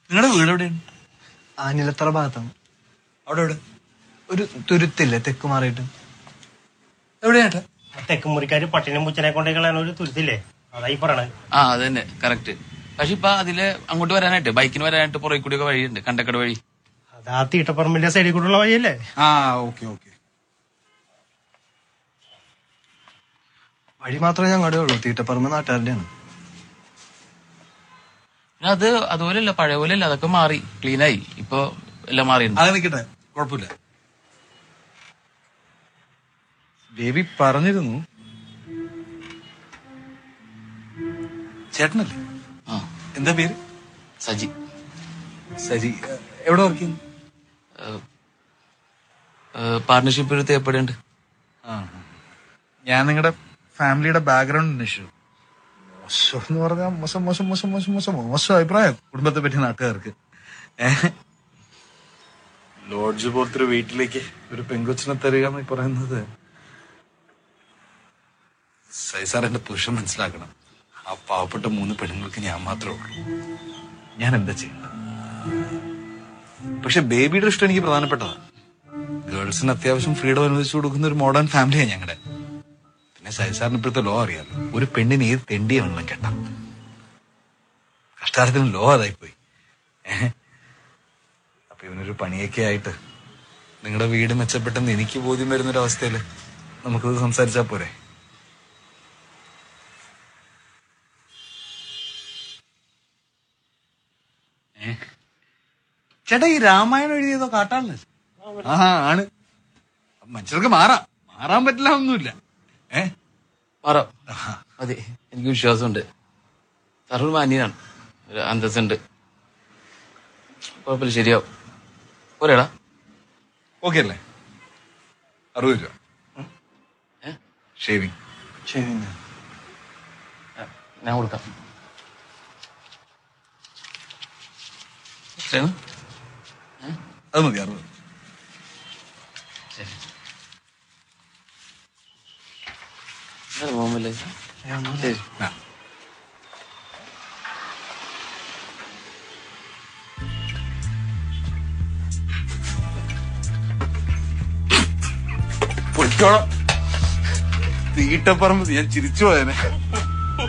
നിങ്ങളുടെ വീട് എവിടെയാണ് ആനിലത്തറ ഭാഗത്താണ് അവിടെ എവിടെ ഒരു തുരുത്തില്ലേ തെക്ക് മാറിയിട്ട് എവിടെയാട്ടാ തെക്കും മുറിക്കാര് പട്ടിനും പൂച്ചനെ കൊണ്ടേ കളയാൻ ഒരു തുരുത്തില്ലേ അതായി പറയണത് ആ അത് തന്നെ കറക്റ്റ് പക്ഷെ ഇപ്പൊ അതില് അങ്ങോട്ട് വരാനായിട്ട് ബൈക്കിന് വരാനായിട്ട് പുറകെ കൂടി ഒക്കെ വഴിയുണ്ട് കണ്ടക്കട വഴി അത് ആ തീട്ടപ്പറമ്പിന്റെ സൈഡിൽ കൂടെയുള്ള വഴിയല്ലേ ആ ഓക്കെ ഓക്കെ വഴി മാത്രമേ ഞങ്ങളുടെ ഉള്ളൂ തീറ്റപ്പറമ്പ് നാട്ടുകാരുടെയാണ് പിന്നെ അത് അതുപോലെയല്ല പഴയ പോലെ അല്ല അതൊക്കെ മാറി ക്ലീനായി ഇപ്പൊ എല്ലാം മാറിയിട്ടുണ്ട് അത് നിൽക്കട്ടെ കുഴപ്പമില്ല ബേബി പറഞ്ഞിരുന്നു ചേട്ടനല്ലേ ആ എന്താ പേര് സജി സജി ഏഹ്, എവിടെ വർക്ക് ചെയ്യുന്നു പാർട്ണർഷിപ്പ് ഒരു തേപ്പടിയുണ്ട് ആ ഞാൻ നിങ്ങളുടെ ഫാമിലിയുടെ ബാക്ക്ഗ്രൗണ്ട് അന്വേഷിച്ചു മോശം എന്ന് പറഞ്ഞാൽ മോശം മോശം മോശം മോശം മോശം മോശം അഭിപ്രായം കുടുംബത്തെ പറ്റി നാട്ടുകാർക്ക് ഏഹ്? ലോഡ്ജ് പോലത്തെ ഒരു വീട്ടിലേക്ക് ഒരു പെങ്കൊച്ചിനെ തരിക എന്ന് പറയുന്നത് സൈസാർ എന്റെ പുരുഷൻ മനസ്സിലാക്കണം ആ പാവപ്പെട്ട മൂന്ന് പെണ്ണുങ്ങൾക്ക് ഞാൻ മാത്രമേ ഉള്ളൂ ഞാൻ എന്താ ചെയ്യേണ്ടത് പക്ഷെ ബേബിയുടെ ഇഷ്ടം എനിക്ക് പ്രധാനപ്പെട്ടതാണ് ഗേൾസിന് അത്യാവശ്യം ഫ്രീഡം അനുവദിച്ചു കൊടുക്കുന്ന ഒരു മോഡേൺ ഫാമിലിയാണ് ഞങ്ങളുടെ പിന്നെ സൈസാറിന് ഇപ്പോഴത്തെ ലോ അറിയാലോ ഒരു പെണ്ണിന് ഏത് തെണ്ടിയാണെന്നും കേട്ട കഷ്ടാരത്തിന് ലോ അതായിപ്പോയി ഏഹ് അപ്പൊ ഇവനൊരു പണിയൊക്കെ ആയിട്ട് നിങ്ങളുടെ വീട് മെച്ചപ്പെട്ടെന്ന് എനിക്ക് ബോധ്യം വരുന്നൊരവസ്ഥയില് നമുക്കത് സംസാരിച്ചാ പോരെ ഏ? ചേട്ടാ ഈ രാമായണം എഴുതിയതോ കാട്ടാളല്ലേ ആ ആണ് മനുഷ്യർക്ക് മാറാം മാറാൻ പറ്റില്ല ഒന്നുമില്ല ഏ മാറാം മതി എനിക്ക് വിശ്വാസമുണ്ട് സാറൊരു മാന്യനാണ് ഒരു അന്തസ്സുണ്ട് കുഴപ്പമില്ല ശരിയാവും പോരേടാ ഓക്കെ അല്ലേ അറുപത് രൂപ ഏ? ഷേവിങ് ശരി ഞാൻ കൊടുക്കാം എത്രയാണ് അത് മതി അറുപത് ശരി എന്താണ് മോഹമ്മല്ലേ ശരി ആ പൊയ്ക്കോളാം തീട്ടപ്പറമ്പ് ഞാൻ ചിരിച്ചു പോയനെ